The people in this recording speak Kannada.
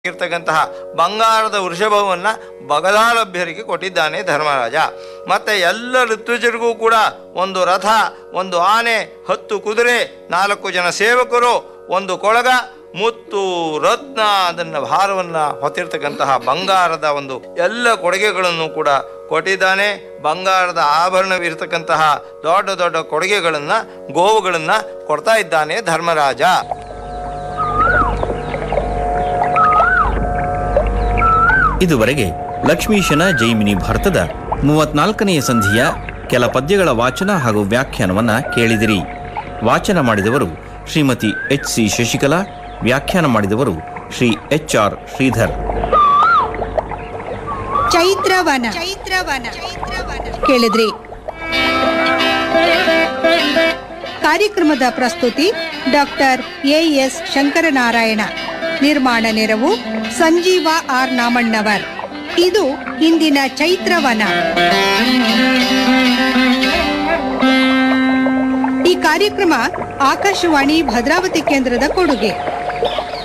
ಇರ್ತಕ್ಕಂತಹ ಬಂಗಾರದ ವೃಷಭವನ್ನ ಬಗದಾಲಭ್ಯರಿಗೆ ಕೊಟ್ಟಿದ್ದಾನೆ ಧರ್ಮರಾಜ ಮತ್ತೆ ಎಲ್ಲ ಋತ್ವಿಜರಿಗೂ ಕೂಡ ಒಂದು ರಥ ಒಂದು ಆನೆ ಹತ್ತು ಕುದುರೆ ನಾಲ್ಕು ಜನ ಸೇವಕರು ಒಂದು ಕೊಳಗ ಮುತ್ತು ರತ್ನ ಅದನ್ನ ಭಾರವನ್ನ ಹೊತ್ತಿರ್ತಕ್ಕಂತಹ ಬಂಗಾರದ ಒಂದು ಎಲ್ಲ ಕೊಡುಗೆಗಳನ್ನು ಕೂಡ ಕೊಟ್ಟಿದ್ದಾನೆ ಬಂಗಾರದ ಆಭರಣವಿರ್ತಕ್ಕಂತಹ ದೊಡ್ಡ ದೊಡ್ಡ ಕೊಡುಗೆಗಳನ್ನ ಗೋವುಗಳನ್ನ ಕೊಡ್ತಾ ಇದ್ದಾನೆ ಧರ್ಮರಾಜ ಇದುವರೆಗೆ ಲಕ್ಷ್ಮೀಶನ ಜೈಮಿನಿ ಭಾರತದ ಮೂವತ್ನಾಲ್ಕನೆಯ ಸಂಧಿಯ ಕೆಲ ಪದ್ಯಗಳ ವಾಚನ ಹಾಗೂ ವ್ಯಾಖ್ಯಾನವನ್ನ ಕೇಳಿದಿರಿ ವಾಚನ ಮಾಡಿದವರು ಶ್ರೀಮತಿ ಎಚ್ ಸಿ ಶಶಿಕಲಾ ವ್ಯಾಖ್ಯಾನ ಮಾಡಿದವರು ಶ್ರೀ ಎಚ್ ಆರ್ ಶ್ರೀಧರ್ ಚೈತ್ರವನ ಚೈತ್ರವನ ಕೇಳಿದ್ರಿ ಕಾರ್ಯಕ್ರಮದ ಪ್ರಸ್ತುತಿ ಡಾಕ್ಟರ್ ಎ ಎಸ್ ಶಂಕರನಾರಾಯಣ ನಿರ್ಮಾಣ ನೆರವು ಸಂಜೀವ ಆರ್ ನಾಮಣ್ಣವರ್ ಇದು ಇಂದಿನ ಚೈತ್ರವನ ಈ ಕಾರ್ಯಕ್ರಮ ಆಕಾಶವಾಣಿ ಭದ್ರಾವತಿ ಕೇಂದ್ರದ ಕೊಡುಗೆ